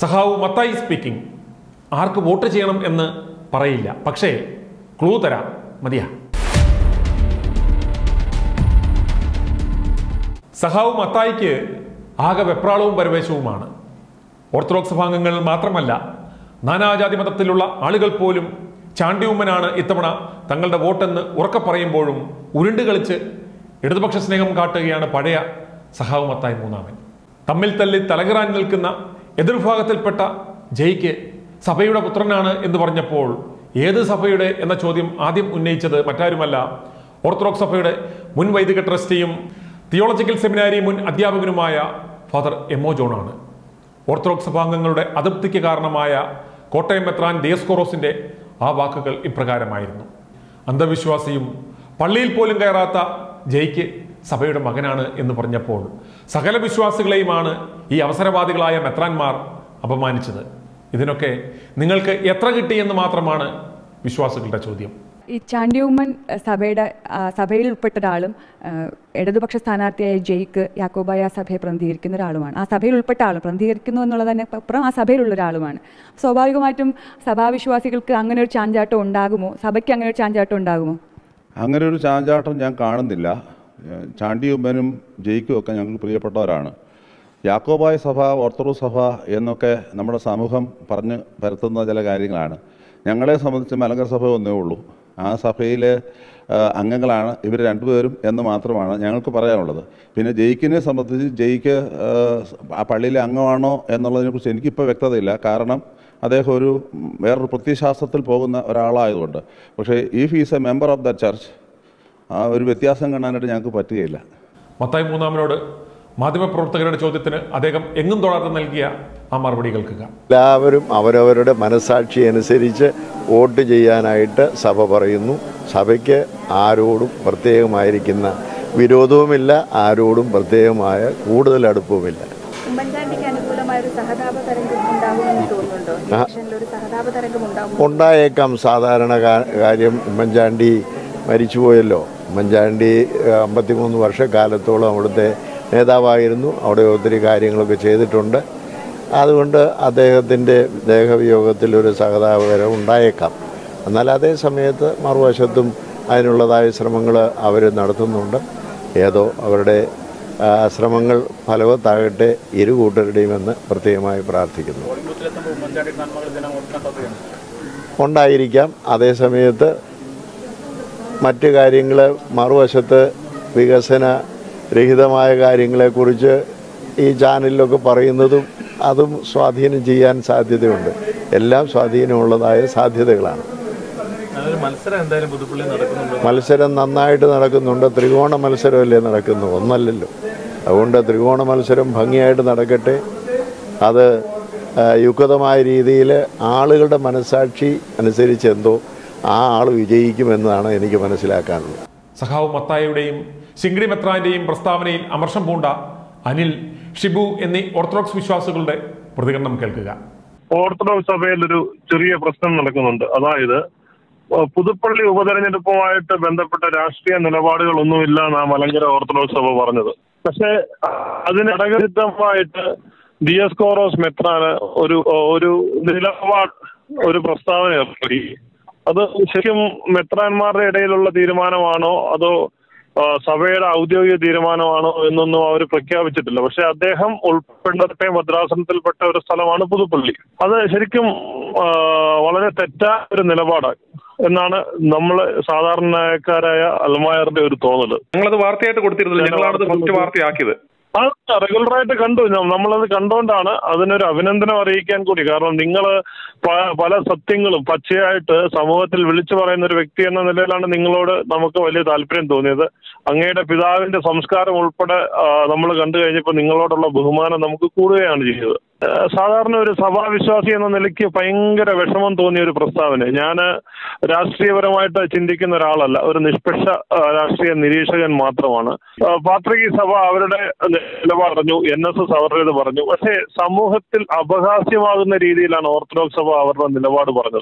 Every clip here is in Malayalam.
സഹാവ് മത്തായി സ്പീക്കിംഗ് ആർക്ക് വോട്ട് ചെയ്യണം എന്ന് പറയില്ല പക്ഷേ ക്ലൂ തരാം മതിയാ സഹാവ് മത്തായിക്ക് ആകെ വെപ്രാളവും പരവേശവുമാണ് ഓർത്തഡോക്സ് സഭാംഗങ്ങൾ മാത്രമല്ല നാനാജാതി മതത്തിലുള്ള ആളുകൾ പോലും ചാണ്ടിയുമ്മനാണ് ഇത്തവണ തങ്ങളുടെ വോട്ടെന്ന് ഉറക്കെ പറയുമ്പോഴും ഉരുണ്ട് കളിച്ച് ഇടതുപക്ഷ സ്നേഹം കാട്ടുകയാണ് പഴയ സഹാവ് മത്തായി മൂന്നാമൻ തമ്മിൽ തല്ലി തലകറാൻ നിൽക്കുന്ന എതിർഭാഗത്തിൽപ്പെട്ട ജയ്ക്ക് സഭയുടെ പുത്രനാണ് എന്ന് പറഞ്ഞപ്പോൾ ഏത് സഭയുടെ എന്ന ചോദ്യം ആദ്യം ഉന്നയിച്ചത് മറ്റാരുമല്ല ഓർത്തഡോക്സ് സഭയുടെ മുൻ വൈദിക ട്രസ്റ്റിയും തിയോളജിക്കൽ സെമിനാരി മുൻ അധ്യാപകനുമായ ഫാദർ എമ്മോ ജോണാണ് ഓർത്തഡോക്സ് സഭാംഗങ്ങളുടെ അതൃപ്തിക്ക് കാരണമായ കോട്ടയം മെത്രാൻ ദിയസ്കോറോസിന്റെ ആ വാക്കുകൾ ഇപ്രകാരമായിരുന്നു അന്ധവിശ്വാസിയും പള്ളിയിൽ പോലും കയറാത്ത ജയ്ക്ക് സഭയുടെ മകനാണ് എന്ന് പറഞ്ഞപ്പോൾ സകല വിശ്വാസികളെയുമാണ് ഈ അവസരവാദികളായ മെത്രാന്മാർ അപമാനിച്ചത് ഇതിനൊക്കെ നിങ്ങൾക്ക് എത്ര കിട്ടിയെന്ന് മാത്രമാണ് വിശ്വാസികളുടെ ചോദ്യം ഈ ചാണ്ടിയുമ്മൻ അഹ്, സഭയുടെ ആ, സഭയിൽ ഉൾപ്പെട്ട ഒരാളും ആ, ഇടതുപക്ഷ സ്ഥാനാർത്ഥിയായ ജയ്ക്ക് യാക്കോബായ സഭയെ പ്രതിനിധീകരിക്കുന്ന ഒരാളുമാണ് ആ സഭയിൽ ഉൾപ്പെട്ട ആളും പ്രതിനിധീകരിക്കുന്നു എന്നുള്ളതിന് അപ്പുറം ആ സഭയിലുള്ള ഒരാളുമാണ് സ്വാഭാവികമായിട്ടും സഭാവിശ്വാസികൾക്ക് അങ്ങനെ ഒരു ചാഞ്ചാട്ടം ഉണ്ടാകുമോ സഭയ്ക്ക് അങ്ങനെ ഒരു ചാഞ്ചാട്ടം ഉണ്ടാകുമോ അങ്ങനെ ഒരു ചാഞ്ചാട്ടം ഞാൻ കാണുന്നില്ല ഏഹ് ചാണ്ടിയുമ്മനും ജയിക്കും ഒക്കെ ഞങ്ങൾക്ക് പ്രിയപ്പെട്ടവരാണ് യാക്കോബായ സഭ ഓർത്തഡോക്സ് സഭ എന്നൊക്കെ നമ്മുടെ സമൂഹം പറഞ്ഞ് പരത്തുന്ന ചില കാര്യങ്ങളാണ് ഞങ്ങളെ സംബന്ധിച്ച് മലങ്കര സഭ ഒന്നേ ഉള്ളൂ ആ സഭയിലെ ഏഹ് അംഗങ്ങളാണ് ഇവർ രണ്ടുപേരും എന്ന് മാത്രമാണ് ഞങ്ങൾക്ക് പറയാനുള്ളത് പിന്നെ ജയിക്കിനെ സംബന്ധിച്ച് ജയിക്ക് ഏഹ് ആ പള്ളിയിലെ അംഗമാണോ എന്നുള്ളതിനെക്കുറിച്ച് എനിക്കിപ്പോൾ വ്യക്തതയില്ല കാരണം അദ്ദേഹം ഒരു ഉം, വേറൊരു പ്രത്യയശാസ്ത്രത്തിൽ പോകുന്ന ഒരാളായതുകൊണ്ട് പക്ഷേ if is a member of the church ആ ഒരു വ്യത്യാസം കാണാനായിട്ട് ഞങ്ങൾക്ക് പറ്റുകയില്ല മത്തായി മൂന്നാമനോട് മാധ്യമപ്രവർത്തകരുടെ ചോദ്യത്തിന് അദ്ദേഹം എങ്ങും തൊടാതെ നൽകിയ ആ മറുപടി കേൾക്കുക എല്ലാവരും അവരവരുടെ മനസാക്ഷി അനുസരിച്ച് വോട്ട് ചെയ്യാനായിട്ട് സഭ പറയുന്നു സഭയ്ക്ക് ആരോടും പ്രത്യേകമായിരിക്കുന്ന വിരോധവുമില്ല ആരോടും പ്രത്യേകമായ കൂടുതൽ അടുപ്പവുമില്ല ഉമ്മൻചാണ്ടിക്ക് അനുകൂലമായ ഒരു സഹതാപ തരംഗം ഉണ്ടാകുമെന്ന് തോന്നുന്നുണ്ടോ ഇലക്ഷനിൽ ഒരു സഹതാപ തരംഗം ഉണ്ടാകും ഉണ്ടായേക്കാം സാധാരണ കാ- കാര്യം ഉമ്മൻചാണ്ടി മരിച്ചുപോയല്ലോ ഉമ്മൻചാണ്ടി ഏഹ്, അമ്പത്തിമൂന്ന് വർഷക്കാലത്തോളം അവിടുത്തെ നേതാവായിരുന്നു അവിടെ ഒത്തിരി കാര്യങ്ങളൊക്കെ ചെയ്തിട്ടുണ്ട് അതുകൊണ്ട് അദ്ദേഹത്തിൻ്റെ ദേഹവിയോഗത്തിൽ ഒരു സഹതാപകരം ഉണ്ടായേക്കാം എന്നാൽ അതേ സമയത്ത് മറുവശത്തും അതിനുള്ളതായ ശ്രമങ്ങൾ അവർ നടത്തുന്നുണ്ട് ഏതോ അവരുടെ ആ, ശ്രമങ്ങൾ ഫലവത്താകട്ടെ ഇരു കൂട്ടരുടെയും എന്ന് പ്രത്യേകമായി പ്രാർത്ഥിക്കുന്നു ഉണ്ടായിരിക്കാം അതേസമയത്ത് മറ്റ് കാര്യങ്ങൾ മറുവശത്ത് വികസന രഹിതമായ കാര്യങ്ങളെക്കുറിച്ച് ഈ ചാനലിലൊക്കെ പറയുന്നതും അതും സ്വാധീനം ചെയ്യാൻ സാധ്യതയുണ്ട് എല്ലാം സ്വാധീനമുള്ളതായ സാധ്യതകളാണ് അതൊരു മത്സരം എന്തായാലും പുതുപ്പള്ളി നടക്കുന്നുണ്ട് മത്സരം നന്നായിട്ട് നടക്കുന്നുണ്ട് ത്രികോണ മത്സരമല്ലേ നടക്കുന്നു ഒന്നല്ലല്ലോ അതുകൊണ്ട് ത്രികോണ മത്സരം ഭംഗിയായിട്ട് നടക്കട്ടെ അത് ആ, യുക്തമായ രീതിയിൽ ആളുകളുടെ മനസാക്ഷി അനുസരിച്ച് എന്തോ ആ ആൾ വിജയിക്കുമെന്നാണ് എനിക്ക് മനസ്സിലാക്കാനുള്ളത് സഖാവ് മത്തായിയുടെയും ശിങ്കിടി മെത്രാന്റെയും പ്രസ്താവനയിൽ അമർഷം പൂണ്ട അനിൽ ഷിബു എന്നീ ഓർത്തഡോക്സ് വിശ്വാസികളുടെ പ്രതികരണം കേൾക്കുക ഓർത്തഡോക്സ് സഭയിൽ ഒരു ചെറിയ പ്രശ്നം നടക്കുന്നുണ്ട് അതായത് ഏഹ് പുതുപ്പള്ളി ഉപതെരഞ്ഞെടുപ്പുമായിട്ട് ബന്ധപ്പെട്ട രാഷ്ട്രീയ നിലപാടുകളൊന്നുമില്ല എന്നാ മലങ്കര ഓർത്തഡോക്സ് സഭ പറഞ്ഞത് പക്ഷേ അതിന് ഘടകവിരുദ്ധമായിട്ട് ദിയസ്കോറോസ് മെത്രാന് ഒരു ഒരു നിലപാട് ഒരു പ്രസ്താവന ഏർപ്പെടുത്തി അത് ശരിക്കും മെത്രാന്മാരുടെ ഇടയിലുള്ള തീരുമാനമാണോ അതോ ആ, സഭയുടെ ഔദ്യോഗിക തീരുമാനമാണോ എന്നൊന്നും അവർ പ്രഖ്യാപിച്ചിട്ടില്ല പക്ഷെ അദ്ദേഹം ഉൾപ്പെടട്ടെ ഭദ്രാസനത്തിൽപ്പെട്ട ഒരു സ്ഥലമാണ് പുതുപ്പള്ളി അത് ശരിക്കും ആ, വളരെ തെറ്റായ ഒരു നിലപാടാണ് എന്നാണ് നമ്മൾ സാധാരണക്കാരായ അൽമായറിന്റെ ഒരു തോന്നല് ഞങ്ങളത് വാർത്തയായിട്ട് കൊടുത്തിരുന്നില്ല ഞങ്ങളാണത് ഫസ്റ്റ് വാർത്തയാക്കിയത് ആ റെഗുലറായിട്ട് കണ്ടു ന- നമ്മളത് കണ്ടുകൊണ്ടാണ് അതിനൊരു അഭിനന്ദനം അറിയിക്കാൻ കൂടി കാരണം നിങ്ങൾ പല സത്യങ്ങളും പച്ചയായിട്ട് സമൂഹത്തിൽ വിളിച്ചു പറയുന്ന ഒരു വ്യക്തി എന്ന നിലയിലാണ് നിങ്ങളോട് നമുക്ക് വലിയ താല്പര്യം തോന്നിയത് അങ്ങയുടെ പിതാവിന്റെ സംസ്കാരം ഉൾപ്പെടെ നമ്മൾ കണ്ടു കഴിഞ്ഞപ്പോൾ നിങ്ങളോടുള്ള ബഹുമാനം നമുക്ക് കൂടുകയാണ് ചെയ്തത് ആ, സാധാരണ ഒരു സഭാവിശ്വാസി എന്ന നിലയ്ക്ക് ഭയങ്കര വിഷമം തോന്നിയ ഒരു പ്രസ്താവന ഞാൻ രാഷ്ട്രീയപരമായിട്ട് ചിന്തിക്കുന്ന ഒരാളല്ല ഒരു നിഷ്പക്ഷ ആ, രാഷ്ട്രീയ നിരീക്ഷകൻ മാത്രമാണ് ആ, പാത്രികി സഭ അവരുടെ നിലപാട് പറഞ്ഞു എൻ എസ് എസ് അവരുടേത് പറഞ്ഞു പക്ഷേ സമൂഹത്തിൽ അപഹാസ്യമാകുന്ന രീതിയിലാണ് ഓർത്തഡോക്സ് സഭ അവരുടെ നിലപാട് പറഞ്ഞത്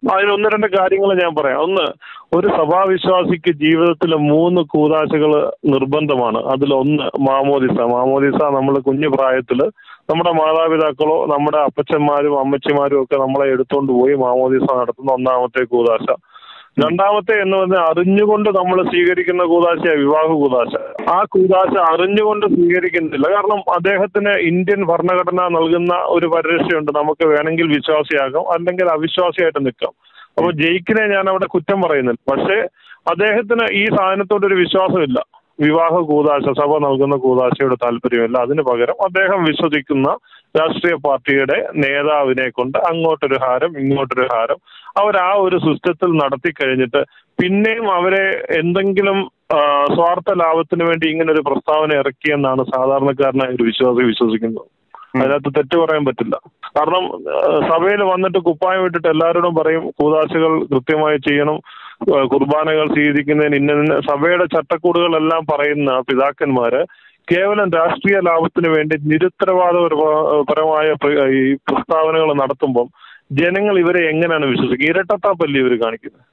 അതിന് ഒന്ന് രണ്ട് കാര്യങ്ങൾ ഞാൻ പറയാം ഒന്ന് ഒരു സഭാവിശ്വാസിക്ക് ജീവിതത്തിൽ മൂന്ന് കൂതാശകൾ നിർബന്ധമാണ് അതിലൊന്ന് മാമോദിസ മാമോദിസ നമ്മൾ കുഞ്ഞു പ്രായത്തില് നമ്മുടെ മാതാപിതാക്കളോ നമ്മുടെ അപ്പച്ചന്മാരും അമ്മച്ചിമാരും ഒക്കെ നമ്മളെ എടുത്തുകൊണ്ട് പോയി മാമോദിസ നടത്തുന്ന ഒന്നാമത്തെ കൂതാശ രണ്ടാമത്തെ എന്ന് പറഞ്ഞാൽ അറിഞ്ഞുകൊണ്ട് നമ്മൾ സ്വീകരിക്കുന്ന കൂതാശ വിവാഹ കൂതാശ ആ കൂതാശ അറിഞ്ഞുകൊണ്ട് സ്വീകരിക്കുന്നില്ല കാരണം അദ്ദേഹത്തിന് ഇന്ത്യൻ ഭരണഘടന നൽകുന്ന ഒരു പരിരക്ഷയുണ്ട് നമുക്ക് വേണമെങ്കിൽ വിശ്വാസിയാകാം അല്ലെങ്കിൽ അവിശ്വാസിയായിട്ട് നിൽക്കാം അപ്പൊ ജയിക്കിനെ ഞാൻ അവിടെ കുറ്റം പറയുന്നില്ല പക്ഷേ അദ്ദേഹത്തിന് ഈ സാധനത്തോട് ഒരു വിശ്വാസമില്ല വിവാഹ കൂതാശ സഭ നൽകുന്ന കൂതാശയുടെ താല്പര്യമില്ല അതിന് പകരം അദ്ദേഹം വിശ്വസിക്കുന്ന രാഷ്ട്രീയ പാർട്ടിയുടെ നേതാവിനെ കൊണ്ട് അങ്ങോട്ടൊരു ഹാരം ഇങ്ങോട്ടൊരു ഹാരം അവർ ആ ഒരു സിസ്റ്റത്തിൽ നടത്തി കഴിഞ്ഞിട്ട് പിന്നെയും അവരെ എന്തെങ്കിലും ആ, സ്വാർത്ഥ ലാഭത്തിന് വേണ്ടി ഇങ്ങനെ ഒരു പ്രസ്താവന ഇറക്കിയെന്നാണ് സാധാരണക്കാരനായ ഒരു വിശ്വാസി വിശ്വസിക്കുന്നത് അതിനകത്ത് തെറ്റ് പറയാൻ പറ്റില്ല കാരണം സഭയിൽ വന്നിട്ട് കുപ്പായം ഇട്ടിട്ട് എല്ലാവരോടും പറയും കൂതാശകൾ കൃത്യമായി ചെയ്യണം ആ, കുർബാനകൾ സ്വീകരിക്കുന്നതിന് ഇന്ന ഇന്ന സഭയുടെ ചട്ടക്കൂടുകളെല്ലാം പറയുന്ന പിതാക്കന്മാര് കേവലം രാഷ്ട്രീയ ലാഭത്തിന് വേണ്ടി നിരുത്തരവാദപരമായ പ്ര- ഈ പ്രസ്താവനകൾ നടത്തുമ്പം ജനങ്ങൾ ഇവരെ എങ്ങനെയാണ് വിശ്വസിക്കുക ഇരട്ടത്താപ്പല്ലേ ഇവർ കാണിക്കുന്നത്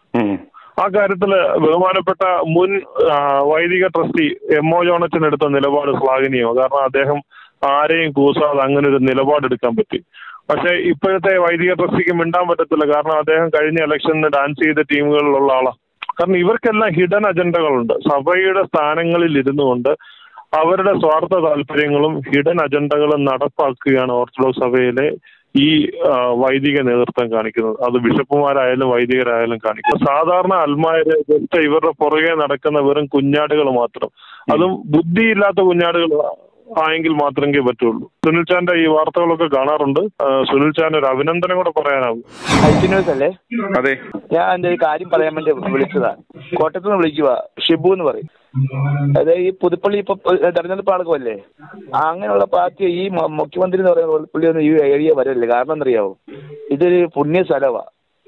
ആ കാര്യത്തില് ബഹുമാനപ്പെട്ട മുൻ ആ, വൈദിക ട്രസ്റ്റി എം ഒ ജോണച്ചൻ എടുത്ത നിലപാട് ശ്ലാഘനീയമാണ് കാരണം അദ്ദേഹം ആരെയും കൂസാതെ അങ്ങനെ ഒരു നിലപാടെടുക്കാൻ പറ്റി പക്ഷെ ഇപ്പോഴത്തെ വൈദിക ട്രസ്റ്റിക്ക് മിണ്ടാൻ പറ്റത്തില്ല കാരണം അദ്ദേഹം കഴിഞ്ഞ ഇലക്ഷനിൽ ഡാൻസ് ചെയ്ത ടീമുകളിലുള്ള ആളാണ് കാരണം ഇവർക്കെല്ലാം ഹിഡൻ അജണ്ടകളുണ്ട് സഭയുടെ സ്ഥാനങ്ങളിൽ ഇരുന്നു കൊണ്ട് അവരുടെ സ്വാർത്ഥ താല്പര്യങ്ങളും ഹിഡൻ അജണ്ടകളും നടപ്പാക്കുകയാണ് ഓർത്തഡോക്സ് സഭയിലെ ഈ ആ, വൈദിക നേതൃത്വം കാണിക്കുന്നത് അത് ബിഷപ്പുമാരായാലും വൈദികരായാലും കാണിക്കുന്നത് സാധാരണ അൽമാര് ജസ്റ്റ് ഇവരുടെ പുറകെ നടക്കുന്ന വെറും കുഞ്ഞാടുകൾ മാത്രം അതും ബുദ്ധിയില്ലാത്ത കുഞ്ഞാടുകൾ ആയെങ്കിൽ മാത്രമേ പറ്റുള്ളൂ സുനിൽ ചാന്റെ ഈ വാർത്തകളൊക്കെ കാണാറുണ്ട് ആ, സുനിൽ ചാൻ ഒരു അഭിനന്ദനം കൂടെ പറയാനാവും ഐറ്റിനേഴ്സ് അല്ലേ അതെ ഞാൻ എന്റെ ഒരു കാര്യം പറയാൻ വേണ്ടി വിളിച്ചതാ കോട്ടയത്ത് നിന്ന് വിളിക്കുക ഷിബു എന്ന് പറയും അതായത് ഈ പുതുപ്പള്ളി ഇപ്പൊ തെരഞ്ഞെടുപ്പ് നടക്കുമല്ലേ അങ്ങനെയുള്ള പാർട്ടി ഈ മ- മുഖ്യമന്ത്രി എന്ന് പറയുന്ന പുള്ളി ഒന്നും ഈ ഏരിയ വരല്ലേ കാരണം എന്തറിയാവോ ഇതൊരു പുണ്യ സ്ഥലവാ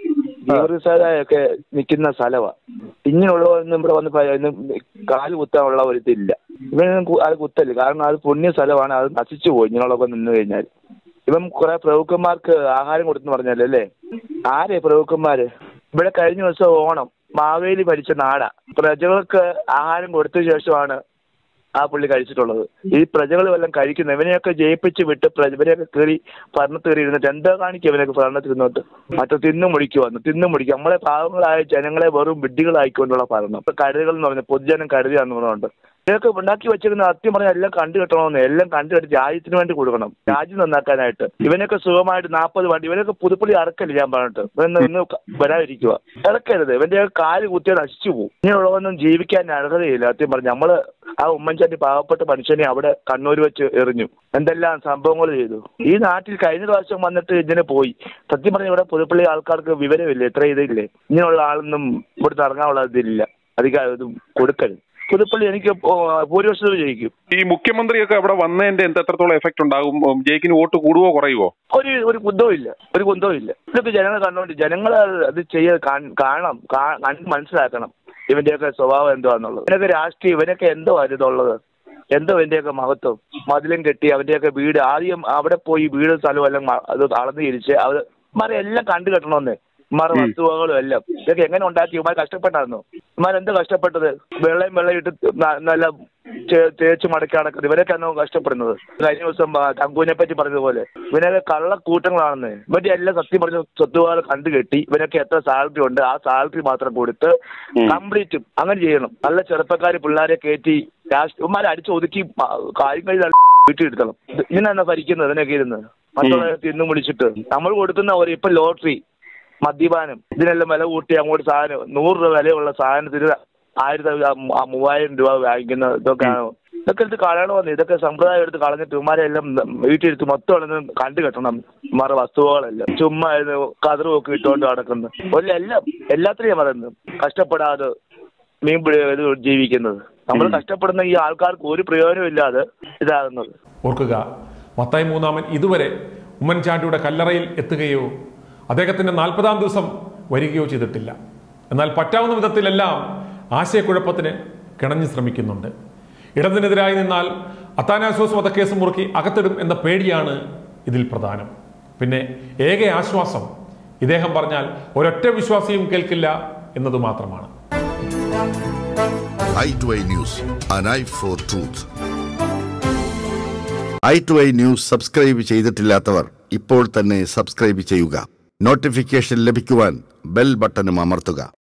ജീവസായൊക്കെ നിൽക്കുന്ന സ്ഥലവാ ഇങ്ങനെയുള്ളവരൊന്നും ഇവിടെ വന്ന് പ- ഒന്നും കാല് കുത്താനുള്ള ഒരു ഇതില്ല ഇവനൊന്നും കു- അത് കുത്തല്ല കാരണം അത് പുണ്യ സ്ഥലമാണ് അത് നശിച്ചു പോയി ഇങ്ങനെയുള്ളതൊക്കെ നിന്ന് കഴിഞ്ഞാൽ ഇവൻ കുറെ പ്രഭുക്കന്മാർക്ക് ആഹാരം കൊടുത്തെന്ന് പറഞ്ഞല്ലോ അല്ലേ ആരെ പ്രഭുക്കന്മാര് ഇവിടെ കഴിഞ്ഞ ദിവസം ഓണം മാവേലി ഭരിച്ച നാടാ പ്രജകൾക്ക് ആഹാരം കൊടുത്ത ശേഷമാണ് ആ പുള്ളി കഴിച്ചിട്ടുള്ളത് ഈ പ്രജകൾ വല്ലതും കഴിക്കുന്ന ഇവനെയൊക്കെ ജയിപ്പിച്ച് വിട്ട് പ്രജ ഇവരെയൊക്കെ കയറി ഭരണത്ത് കയറി ഇരുന്നിട്ട് എന്താ കാണിക്കുക ഇവനൊക്കെ ഭരണത്തിൽ ഇരുന്നോട്ട് മറ്റേ തിന്നു മുടിക്കുവന്ന് തിന്നു മുടിക്കുക നമ്മളെ പാവങ്ങളായ ജനങ്ങളെ വെറും വിഡ്ഢികളായിക്കൊണ്ടുള്ള ഭരണം ഇപ്പൊ കരുതൽ എന്ന് പറഞ്ഞ പൊതുജനം കരുതിയാന്ന് പറഞ്ഞുകൊണ്ട് ഇതൊക്കെ ഉണ്ടാക്കി വെച്ചിരുന്ന സത്യം പറഞ്ഞാൽ എല്ലാം കണ്ടു കിട്ടണമെന്ന് എല്ലാം കണ്ടു കെട്ടി രാജ്യത്തിന് വേണ്ടി കൊടുക്കണം രാജ്യം നന്നാക്കാനായിട്ട് ഇവനൊക്കെ സുഖമായിട്ട് നാൽപ്പത് വണ്ടി ഇവനൊക്കെ പുതുപ്പള്ളി ഇറക്കല്ല ഞാൻ പറഞ്ഞിട്ട് ഇവന്ന് ഇന്ന് വരാതിരിക്കുക ഇറക്കരുത് ഇവന്റെ കാല് കുത്തിയാൽ നശിച്ചു പോകും ഇങ്ങനെയുള്ളതൊന്നും ജീവിക്കാൻ അർഹതയില്ല സത്യം പറഞ്ഞു നമ്മള് ആ ഉമ്മൻചാണ്ടി പാവപ്പെട്ട മനുഷ്യനെ അവിടെ കണ്ണൂർ വെച്ച് എറിഞ്ഞു എന്തെല്ലാം സംഭവങ്ങൾ ചെയ്തു ഈ നാട്ടിൽ കഴിഞ്ഞ പ്രാവശ്യം വന്നിട്ട് ഇതിനെ പോയി സത്യം പറഞ്ഞ ഇവിടെ പുതുപ്പള്ളി ആൾക്കാർക്ക് വിവരമില്ല ഇത്ര ഇതില്ലേ ഇങ്ങനെയുള്ള ആളൊന്നും ഇവിടുത്തെ ഇറങ്ങാനുള്ള ഇതില്ല അധികം ഇത് കൊടുക്കരുത് പുതുപ്പള്ളി എനിക്ക് ഭൂരിപക്ഷത്തിൽ ജയിക്കും ഈ മുഖ്യമന്ത്രിയൊക്കെ അവിടെ വന്നതിന്റെ എന്ത് എത്രത്തോളം എഫക്ട് ഉണ്ടാകും ഉം, ജയിക്കിന് വോട്ട് കൂടുവോ കുറയുവോ ഒരു ഒരു കുന്തവും ഇല്ല ഒരു കുന്തവും ഇല്ല ഇതൊക്കെ ജനങ്ങൾ കണ്ടോണ്ട് ജനങ്ങൾ അത് ചെയ്യ കാൺ- കാണണം കാ- കണ്ട് മനസ്സിലാക്കണം ഇവന്റെയൊക്കെ സ്വഭാവം എന്തുവാന്നുള്ളത് ഇവനൊക്കെ രാഷ്ട്രീയം ഇവനൊക്കെ എന്തോ ഇതുള്ളത് എന്തോ ഇവന്റെയൊക്കെ മഹത്വം മതിലും കെട്ടി അവന്റെയൊക്കെ വീട് ആദ്യം അവിടെ പോയി വീട് സ്ഥലവും എല്ലാം മ- അത് അളന്ന് തിരിച്ച് അവർ ഇമാരെ എല്ലാം കണ്ടു കെട്ടണമെന്ന് ഇമാരുടെ വസ്തുവകളും എല്ലാം ഇതൊക്കെ എങ്ങനെ ഉണ്ടാക്കി ഇമാർ കഷ്ടപ്പെട്ടായിരുന്നു ഇമാർ എന്താ കഷ്ടപ്പെട്ടത് വെള്ളയും വെള്ളം ഇട്ട് ന- നല്ല ചേ- തേച്ച് മടക്കി നടക്കുന്നത് ഇവരൊക്കെ ആണോ കഷ്ടപ്പെടുന്നത് കഴിഞ്ഞ ദിവസം ആ, തങ്കുവിനെ പറ്റി പറഞ്ഞതുപോലെ ഇവനൊക്കെ കള്ളക്കൂട്ടങ്ങളാണെന്ന് ഇവന്റെ എല്ലാം സത്യം പറഞ്ഞ സ്വത്തുവകൾ കണ്ടുകെട്ടി ഇവനൊക്കെ എത്ര സാലറി ഉണ്ട് ആ സാലറി മാത്രം കൊടുത്ത് കംപ്ലീറ്റും അങ്ങനെ ചെയ്യണം നല്ല ചെറുപ്പക്കാർ പിള്ളേരെ കയറ്റി രാഷ്ട്രീയന്മാരെ അടിച്ച് ഒതുക്കി മ- കാര്യങ്ങൾ വീട്ടിൽ എടുക്കണം ഇത് ഇങ്ങനെയാണ് ഭരിക്കുന്നത് ഇതിനൊക്കെ ഇരുന്ന് മറ്റുള്ളവരെ തിന്നും വിളിച്ചിട്ട് നമ്മൾ കൊടുക്കുന്ന ഒരു ഇപ്പൊ ലോട്ടറി മദ്യപാനം ഇതിനെല്ലാം വില കൂട്ടി അങ്ങോട്ട് സാധനം നൂറ് രൂപ വിലയുള്ള സാധനത്തിന് ആയിരത്തി ആ- ആ മൂവായിരം രൂപ വാങ്ങിക്കുന്ന ഇതൊക്കെയാണ് ഇതൊക്കെ എടുത്ത് കളയണമെന്ന് ഇതൊക്കെ സമ്പ്രദായം എടുത്ത് കളഞ്ഞിട്ട് ഇവന്മാരെ എല്ലാം വീട്ടിലെടുത്ത് മൊത്തം ഉള്ളത് കണ്ടു കെട്ടണം ഇമാരുടെ വസ്തുവകളെല്ലാം ചുമ്മാ ഇത് കതറുമൊക്കെ ഇട്ടുകൊണ്ട് നടക്കുന്നു ഒരു എല്ലാം എല്ലാത്തിനെയും പറയുന്നത് കഷ്ടപ്പെടാതെ മീൻ പിടി ഇത് ജീവിക്കുന്നത് നമ്മൾ കഷ്ടപ്പെടുന്ന ഈ ആൾക്കാർക്ക് ഒരു പ്രയോജനം ഇല്ലാതെ ഇതാകുന്നത് ഓർക്കുക മത്തായി മൂന്നാമൻ ഇതുവരെ ഉമ്മൻചാണ്ടിയുടെ കല്ലറയിൽ എത്തുകയോ അദ്ദേഹത്തിൻ്റെ നാൽപ്പതാം ദിവസം വരികയോ ചെയ്തിട്ടില്ല എന്നാൽ പറ്റാവുന്ന വിധത്തിലെല്ലാം ആശയക്കുഴപ്പത്തിന് കിണഞ്ഞു ശ്രമിക്കുന്നുണ്ട് ഇടതിനെതിരായി നിന്നാൽ അത്താനാസോസ് വധക്കേസ് മുറുക്കി അകത്തിടും എന്ന പേടിയാണ് ഇതിൽ പ്രധാനം പിന്നെ ഏക ആശ്വാസം ഇദ്ദേഹം പറഞ്ഞാൽ ഒരൊറ്റ വിശ്വാസിയും കേൾക്കില്ല എന്നത് മാത്രമാണ് eye to eye news an eye for truth eye to eye news subscribe ചെയ്തിട്ടില്ലാത്തവർ ഇപ്പോൾ തന്നെ സബ്സ്ക്രൈബ് ചെയ്യുക നോട്ടിഫിക്കേഷൻ ലഭിക്കുവാൻ ബെൽ ബട്ടണും അമർത്തുക